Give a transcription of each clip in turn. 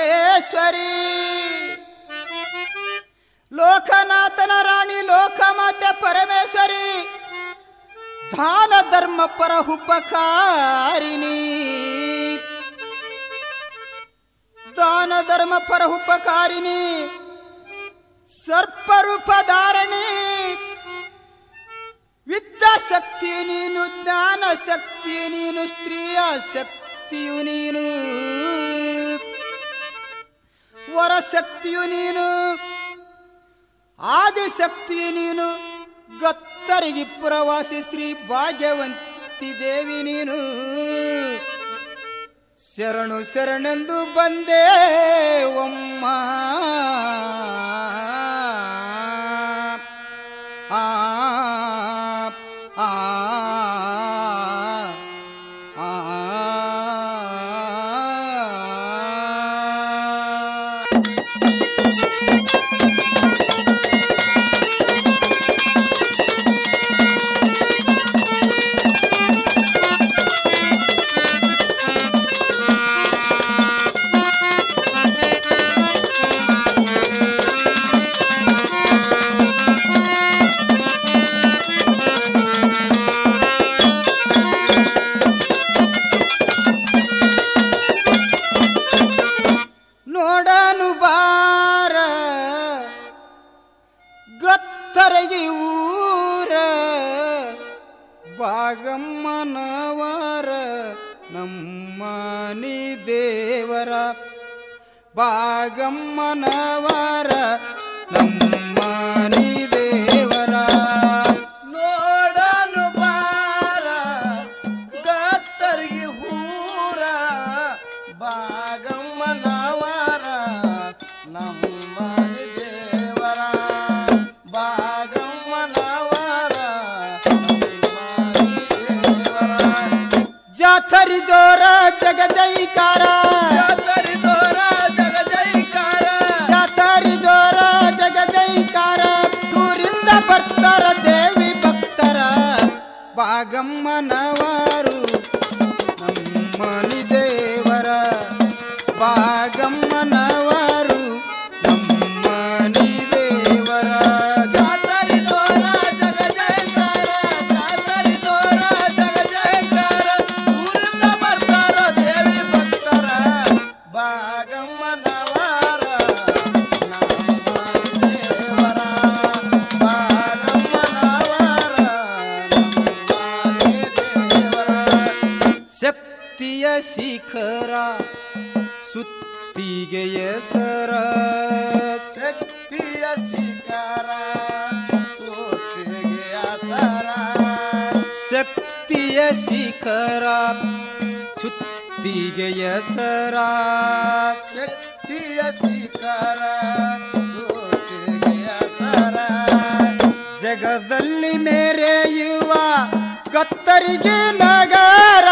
ಪರಮೇಶ್ವರಿ ಲೋಕನಾಥನ ರಾಣಿ ಲೋಕಮಾತೆ ಪರಮೇಶ್ವರಿ ದಾನ ಧರ್ಮ ಪರ ಉಪಕಾರಿಣಿ ದಾನ ಧರ್ಮ ಪರ ಉಪಕಾರಿಣಿ ಸರ್ಪರೂಪಧಾರಣಿ ವಿದ್ಯಾಶಕ್ತಿಯು ನೀನು ಜ್ಞಾನ ಶಕ್ತಿಯು ನೀನು ಸ್ತ್ರೀಯ ಶಕ್ತಿಯು ನೀನು ವರ ಶಕ್ತಿಯು ನೀನು ಆದಿಶಕ್ತಿಯು ನೀನು ಗತ್ತರಿಗೆ ಪ್ರವಾಸಿ ಶ್ರೀ ಭಾಗ್ಯವಂತಿ ದೇವಿ ನೀನು ಶರಣು ಶರಣೆಂದು ಬಂದೆ ಒಮ್ಮ ಆ ಆ ಆ ನೋಡನು ಬಾರ ಗತ್ತರಗಿ ಊರ ಬಾಗಮ್ಮನವರ ನಮ್ಮನಿ ದೇವರ ಬಾಗಮ್ಮನವರ ನಮ್ಮನಿ ದೇವರ ನೋಡನು ಬಾರ ಗತ್ತರಿಗೆ ಹೂರ ಬಾಗಮ್ಮನವರ ನಮ್ಮ ದೇವರ ಬಾಗಮ್ಮನವರ ನಮ್ಮ ದೇವರ ಜಾಥರಿ ಜೋರ ಜಗ ಜೈಕಾರ ಜಾತರಿ ತೋರ ಜಗ ಜೈಕಾರ ಜಾಥರಿ ಜೋರ ಜಗ ಜೈಕಾರ ದೂರಿಂದ ಬರ್ತಾರ ದೇವಿ ಭಕ್ತರ ಬಾಗಮ್ಮನವರು ನಮ್ಮನಿ ದೇವರ ಬಾಗಮ್ಮನವರು ನಮ್ಮನಿ ದೇವರ ಜಾತರಿ ತೋರ ಜಗ ಜೈಕಾರ ಜಾತರಿ ತೋರ ಜಗ ಜೈಕಾರ ಊರಿಂದ ಬರ್ತಾರ ದೇವಿ ಭಕ್ತರ ಬಾಗಮ್ಮನವರ ನಮ್ಮ ದೇವರ ಬಾಗಮ್ಮನವರ ನಮ್ಮ ದೇವರ ಶಕ್ತಿಯ ಶಿಖರ ಸುತ್ತಿಗೆಯ ಸರ ಶಕ್ತಿಯ ಶಿಖರ ಸೂತಿಗೆ ಅಸರ ಶಕ್ತಿಯ ಶಿಖರ ಸುತ್ತಿಗೆಯ ಸರ ಶಕ್ತಿಯ ಶಿಖರ ಸೂತಿಗೆ ಅಸರ ಜಗದಲ್ಲಿ ಮೇರೆಯುವ ಕತ್ತರಿಗೆ ನಗರ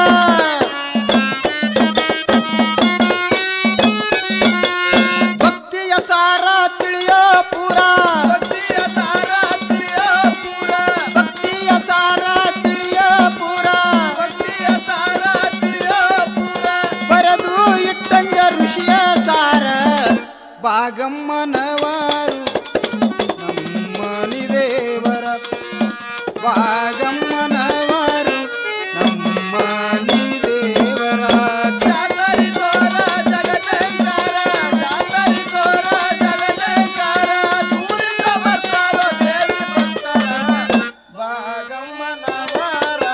ಭಕ್ತಿಯ ಸಾರ ತಿಳಿಯೋ ಪುರ ಭಕ್ತಿಯ ಸಾರ ತಿಳಿಯೋ ಪುರ ಭಕ್ತಿಯ ಸಾರ ತಿಳಿಯೋ ಪುರ ಭಕ್ತಿಯ ಸಾರ ತಿಳಿಯೋ ಪುರ ಬರೆದು ಇಟ್ಟಂಗ ಋಷಿಯ ಸಾರ ಬಾಗಮ್ಮನವರು ನಮ್ಮನಿ ದೇವರ ಬಾಗಮ್ಮನವರು ನಮ್ಮನಿ ದೇವರ ಜಾತರಿ ತೋರ ಜಗ ಜೈಕಾರ ಜಾತರಿ ತೋರ ಜಗ ಜೈಕಾರ ದೂರಿಂದ ಬರ್ತಾರೋ ದೇವಿ ಭಕ್ತರ ಬಾಗಮ್ಮನವರ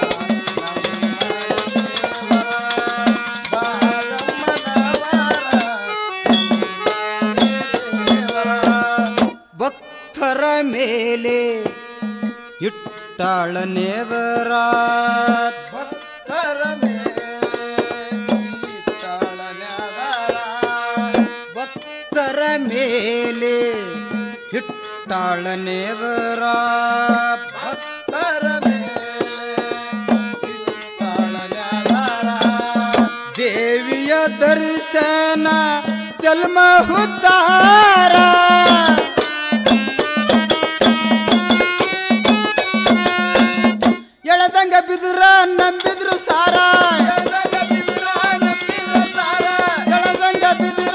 ಭಕ್ತರ ಮೇಲೆ ಇಟ್ಟಾಳ ನೇದರ ಭಕ್ತರ ಮೇಲೆ ತಾಳನ್ಯಾದಾರ ಭಕ್ತರ ಮೇಲೆ ಇಟ್ಟಾಳ ನೇದರ ಭಕ್ತರ ಮೇಲೆ ತಾಳನ್ಯಾದಾರ ದೇವಿಯ ದರ್ಶನ ಜನ್ಮ ಹುದ್ದಾರ ಎಳದಂಗ ಬಿದ್ರ ನಂಬಿದ್ರು ಸಾರ ಎಳದಂಗ ಬಿದ್ರ ನಂಬಿದ್ರ ಸಾರ ಎಳದಂಗ ಬಿದ್ರ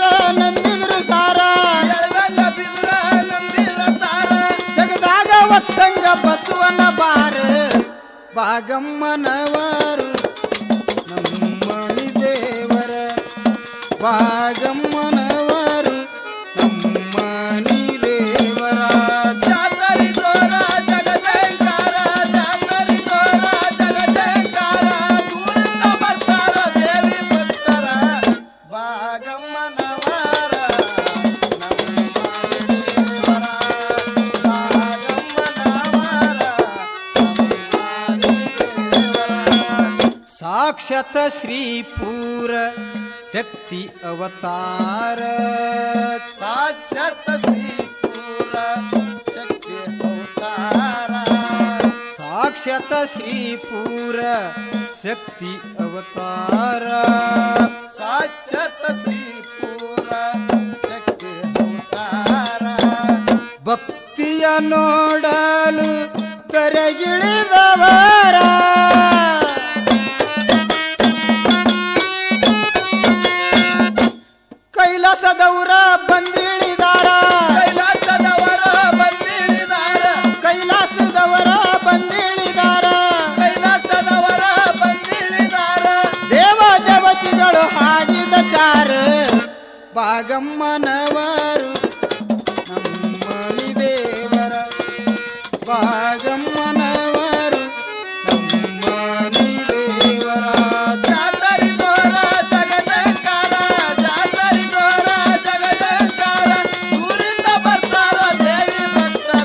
ಭಾಗಮ್ಮನವರು ನಮ್ಮಣಿ ದೇವರ ಭಾಗಮ್ಮನವರು ನಮ್ಮಣಿ ದೇವರ ಜಾತರಿ ತೋರ ಜಗದೇಂಕಾರ ಜಾತರಿ ತೋರ ಜಗದೇಂಕಾರ ದೂರಿಂದ ಬರ್ತಾರ ದೇವಿ ಭಕ್ತರ ಭಾಗಮ್ಮನವರ ನಮ್ಮ ದೇವರ ಭಾಗಮ್ಮನವರ ನಮ್ಮ ದೇವರ ಸಾಕ್ಷಾತ್ ಶ್ರೀಪೂರ ಶಕ್ತಿ ಅವತಾರ ಸಾಕ್ಷಾತ್ ಶ್ರೀಪುರ ಶಕ್ತಿ ಅವತಾರ ಸಾಕ್ಷಾತ್ ಶ್ರೀಪೂರ ಶಕ್ತಿ ಅವತಾರ ಸಾಕ್ಷಾತ್ ಶ್ರೀಪುರ ಶಕ್ತಿ ಅವತಾರ ಭಕ್ತಿಯ ನೋಡಲು ಕರೆಗಿಳಿದವರ ಕೈಲಾಸದವರ ಬಂದಿಳಿದಾರ ಕೈಲಾಸದವರ ಬಂದಿಳಿದಾರ ಕೈಲಾಸದವರ ಬಂದಿಳಿದಾರ ಕೈಲಾಸದವರ ಬಂದಿಳಿದಾರ ದೇವ ದೇವತೆಗಳು ಹಾಡಿದ ಚಾರ ಭಾಗಮ್ಮನವರು ನಮ್ಮನಿ ದೇವರ ಭಾಗಮ್ಮನವರು ನಮ್ಮನಿ ದೇವರ ಜಾತರಿ ಗೋರ ಜಗದೇಂಕಾರ ಜಾತರಿ ಗೋರ ಜಗದೇಂಕಾರ ಊರಿಂದ ಬರ್ತಾರ ದೇವಿ ಭಕ್ತರ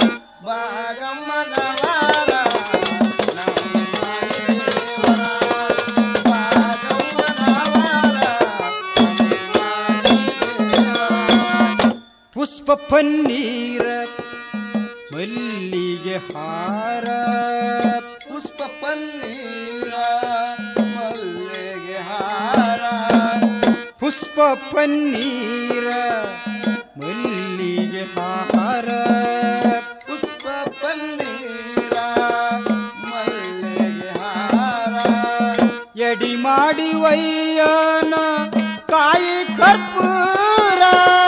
ಭಾಗಮ್ಮನವರ ನಮ್ಮ ದೇವರ ಭಾಗಮ್ಮನವರ ನಮ್ಮ ದೇವರ ಪುಷ್ಪ ಪನ್ನೀರ ಮಲ್ಲಿಗೆ ಹಾರ ಪುಷ್ಪ ಪನ್ನೀರ ಮಲ್ಲಿಗೆ ಹಾರ ಪುಷ್ಪ ಪನ್ನೀರ ಮಲ್ಲಿಗೆ ಹಾರ ಪುಷ್ಪ ಪನ್ನೀರ ಮಲ್ಲಿಗೆ ಹಾರ ಎಡಿ ಮಾಡಿ ವಯ್ಯನ ಕಾಯಿ ಕರ್ಪೂರ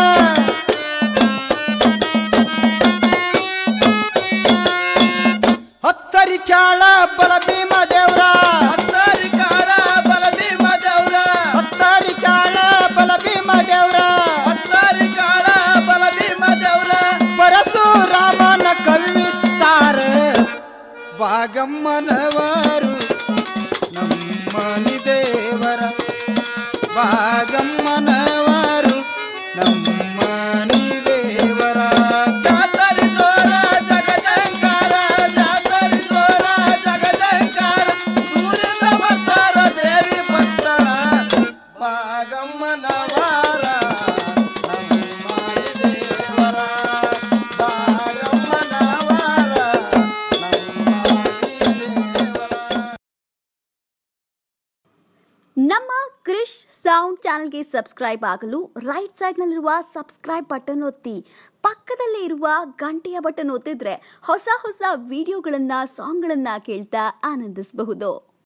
ಹತ್ತರಿ ಕ್ಯಾಳ ಬಲ ಭೀಮ ದೇವ್ರ ಹತ್ತರಿ ಕಾಳ ಬಲ ಭೀಮ ದೇವ್ರ ಹತ್ತರಿ ಕ್ಯಾಳ ಬಲ ಭೀಮ ದೇವ್ರ ಹತ್ತರಿ ಕಾಳ ಬಲ ಭೀಮ ದೇವ್ರ ಪರಶುರಾಮನ ಕವಿಸ್ತಾರ ಭಾಗಮ್ಮನವರು ನಮ್ಮನಿ ದೇವರ ಭಾಗಮ್ಮನವರು ನಮ್ಮನಿ ದೇವರ ಜಾತರಿ ಜೋರ ಜಗದೇಂಕಾರ ಜಾತರಿ ಜೋರ ಜಗದೇಂಕಾರ ಊರಿಂದ ಬರ್ತಾರ ದೇವಿ ಭಕ್ತರ ಭಾಗಮ್ಮನವರ ನಮ್ಮ ದೇವರ ಭಾಗಮ್ಮನವರ ನಮ್ಮ ದೇವರ ನಮ್ಮ ಕ್ರಿಶ್ ಸೌಂಡ್ ಚಾನಲ್ಗೆ ಸಬ್ಸ್ಕ್ರೈಬ್ ಆಗಲು ರೈಟ್ ಸೈಡ್ನಲ್ಲಿರುವ ಸಬ್ಸ್ಕ್ರೈಬ್ ಬಟನ್ ಒತ್ತಿ ಪಕ್ಕದಲ್ಲೇ ಇರುವ ಗಂಟೆಯ ಬಟನ್ ಒತ್ತಿದ್ರೆ ಹೊಸ ಹೊಸ ವಿಡಿಯೋಗಳನ್ನ ಸಾಂಗ್ಗಳನ್ನ ಕೇಳ್ತಾ ಆನಂದಿಸಬಹುದು